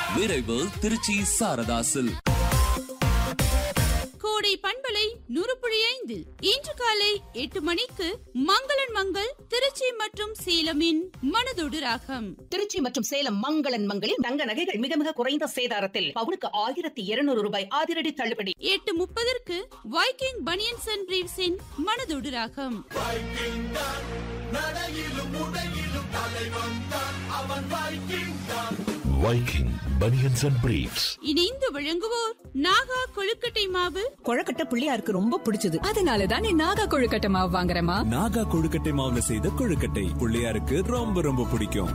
விரைவு திருச்சி சாரதாசில் கோடை பண்பலை நூறு புள்ளி ஐந்தில் இன்று காலை எட்டு மணிக்கு மங்களன் மங்கள் திருச்சி மற்றும் சேலமின் மனதொடு ராகம் திருச்சி மற்றும் சேலம் மங்களன் மங்களில் தங்க நகைகள் மிக மிக குறைந்த சேதாரத்தில் பவுனுக்கு ஆயிரத்தி இருநூறு ரூபாய் அதிரடி தள்ளுபடி எட்டு முப்பதற்கு வைக்கிங் பனியன்ஸ் அண்ட் பிரீவ்ஸின் மனதொடு ராகம் Viking Bunions and Briefs. இணைந்து வழங்குவோர் நாகா கொழுக்கட்டை மாவு கொழக்கட்டை பிள்ளையாருக்கு ரொம்ப பிடிச்சது அதனால தான் நீ நாகா கொழுக்கட்டை மாவு வாங்குறமா நாகா கொழுக்கட்டை மாவுல செய்த கொழுக்கட்டை பிள்ளையாருக்கு ரொம்ப ரொம்ப பிடிக்கும்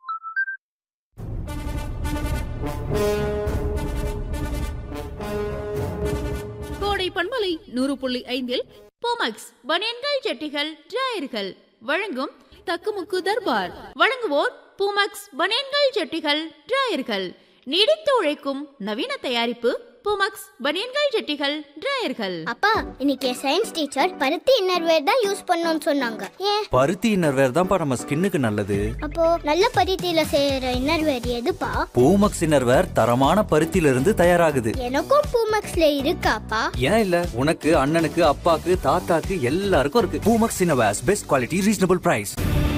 கோடை பண்பலை நூறு புள்ளி ஐந்தில் போமக்ஸ் பனியன்கள் ஜட்டிகள் டிராயர்கள் வழங்கும் தக்குமுக்கு தர்பார் வழங்குவோர் பூமக்ஸ் பனியன்கள் ஜட்டிகள் டிராயர்கள் நீடித்து உழைக்கும் நவீன தயாரிப்பு பூமக்ஸ் பனியன்கள் ஜட்டிகள் டிராயர்கள் அப்பா இன்னைக்கு சயின்ஸ் டீச்சர் பருத்தி இன்னர்வேர் தான் யூஸ் பண்ணணும்னு சொன்னாங்க ஏன் பருத்தி இன்னர்வேர் தான்ப்பா நம்ம ஸ்கின்னுக்கு நல்லது அப்போ நல்ல பருத்தியில செய்யற இன்னர்வேர் எதுப்பா பூமக்ஸ் இன்னர்வேர் தரமான பருத்தியில இருந்து தயாராகுது எனக்கும் பூமக்ஸ்ல இருக்காப்பா ஏன் இல்ல உனக்கு அண்ணனுக்கு அப்பாக்கு தாத்தாக்கு எல்லாருக்கும் இருக்கு Poomex innerwears best quality reasonable price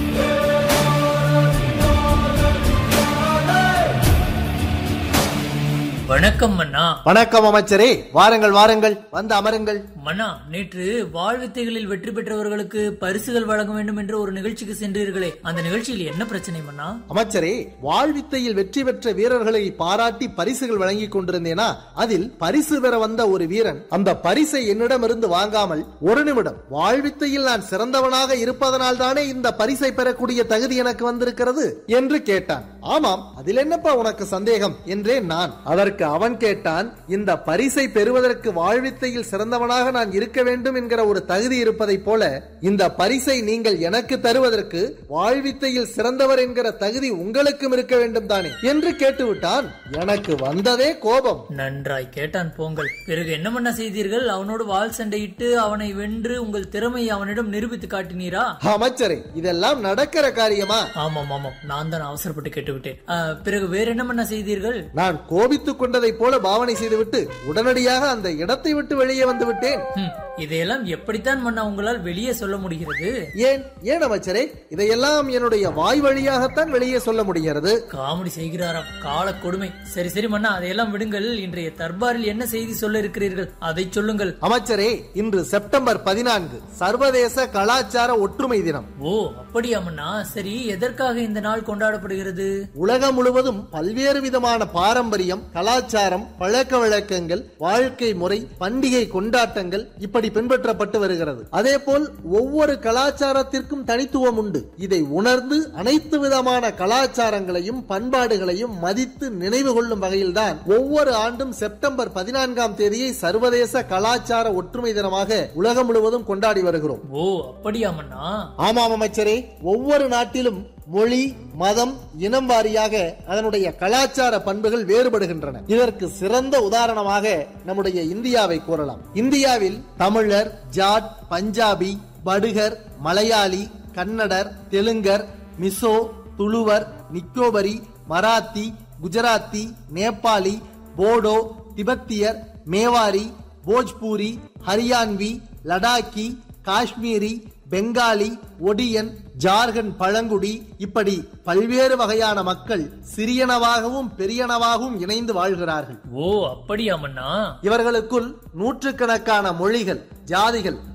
வணக்கம் மன்னா வணக்கம் அமைச்சரே வாருங்கள் வாருங்கள் வந்து அமருங்கள் மன்னா நேற்று வாழ்வித்தைகளில் வெற்றி பெற்றவர்களுக்கு பரிசுகள் வழங்க வேண்டும் என்று ஒரு நிகழ்ச்சிக்கு சென்றீர்களே அந்த நிகழ்ச்சியில் என்ன பிரச்சனை மன்னா அமைச்சரே வாழ்வித்தையில் வெற்றி பெற்ற வீரர்களை பாராட்டி பரிசுகள் வழங்கிக் கொண்டிருந்தேனா அதில் பரிசு பெற வந்த ஒரு வீரன் அந்த பரிசை என்னிடமிருந்து வாங்காமல் ஒரு நிமிடம் வாழ்வித்தையில் நான் சிறந்தவனாக இருப்பதனால் தானே இந்த பரிசை பெறக்கூடிய தகுதி எனக்கு வந்திருக்கிறது என்று கேட்டான் ஆமாம் அதில் என்னப்பா உனக்கு சந்தேகம் என்றேன் நான் அதற்கு அவன் கேட்டான் இந்த பரிசை பெறுவதற்கு வாழ்வித்தையில் சிறந்தவனாக நான் இருக்க வேண்டும் என்கிற ஒரு தகுதி இருப்பதைப் போல இந்த பரிசை நீங்கள் எனக்கு தருவதற்கு வாழ்வித்தையில் சிறந்தவர் என்கிற தகுதி உங்களுக்கும் இருக்க வேண்டும் தானே என்று கேட்டுவிட்டான் எனக்கு வந்ததே கோபம் நன்றாய் கேட்டான் போங்கள் பிறகு என்ன மன்னா செய்தீர்கள் அவனோடு வாள் சண்டையிட்டு அவனை வென்று உங்கள் திறமையை அவனிடம் நிரூபித்து காட்டினீரா அமைச்சரே இதெல்லாம் நடக்கிற காரியமா ஆமாம் ஆமாம் நான் தான் அவசரப்பட்டு கேட்டுவிட்டேன் ஆ, பிறகு வேற என்ன மன்னா செய்தீர்கள் நான் கோபித்துக் கொண்டதைப் போல பாவனை செய்துவிட்டு உடனடியாக அந்த இடத்தை விட்டு வெளியே வந்து விட்டேன் ஹம், இதையெல்லாம் எப்படித்தான் மன்னா உங்களால் வெளியே சொல்ல முடிகிறது ஏன் ஏன் அமைச்சரே இதையெல்லாம் என்னுடைய வாய் வழியாகத்தான் வெளியே சொல்ல முடிகிறது காமெடி செய்கிறாராம் கால கொடுமை சரி சரி மன்னா அதையெல்லாம் விடுங்கள் இன்றைய தர்பாரில் என்ன செய்தி சொல்ல இருக்கிறீர்கள் அதை சொல்லுங்கள் அமைச்சரே இன்று செப்டம்பர் பதினான்கு சர்வதேச கலாச்சார ஒற்றுமை தினம் ஓ அப்படியா மன்னா சரி எதற்காக இந்த நாள் கொண்டாடப்படுகிறது உலகம் முழுவதும் பல்வேறு விதமான பாரம்பரியம் கலாச்சாரம் பழக்க வழக்கங்கள் வாழ்க்கை முறை பண்டிகை கொண்டாட்டங்கள் இப்படி பின்பற்றப்பட்டு வருகிறது அதேபோல் ஒவ்வொரு கலாச்சாரத்திற்கும் தனித்துவம் உண்டு இதை உணர்ந்து அனைத்து விதமான கலாச்சாரங்களையும் பண்பாடுகளையும் மதித்து நினைவு கொள்ளும் வகையில்தான் ஒவ்வொரு ஆண்டும் செப்டம்பர் பதினான்காம் தேதியை சர்வதேச கலாச்சார ஒற்றுமை தினமாக உலகம் முழுவதும் கொண்டாடி வருகிறோம் ஓ அப்படியா மன்னா ஆமாம் அமைச்சரே ஒவ்வொரு நாட்டிலும் மொழி மதம் இனம் வாரியாக அதனுடைய கலாச்சார பண்புகள் வேறுபடுகின்றன இதற்கு சிறந்த உதாரணமாக நம்முடைய இந்தியாவை கூறலாம் இந்தியாவில் தமிழர் ஜாட் பஞ்சாபி படுகர் மலையாளி கன்னடர் தெலுங்கர் மிசோ துளுவர் நிக்கோபரி மராத்தி குஜராத்தி நேபாளி போடோ திபெத்தியர் மேவாரி போஜ்பூரி ஹரியான்வி லடாக்கி காஷ்மீரி பெங்காலி ஒடியன் ஜார்க்கண்ட் பழங்குடி இப்படி பல்வேறு வகையான மக்கள் சிறியனவாகவும் பெரியனவாகவும் இணைந்து வாழ்கிறார்கள் ஓ அப்படியா மன்னா இவர்களுக்குள் நூற்றுக்கணக்கான மொழிகள் ஜாதிகள்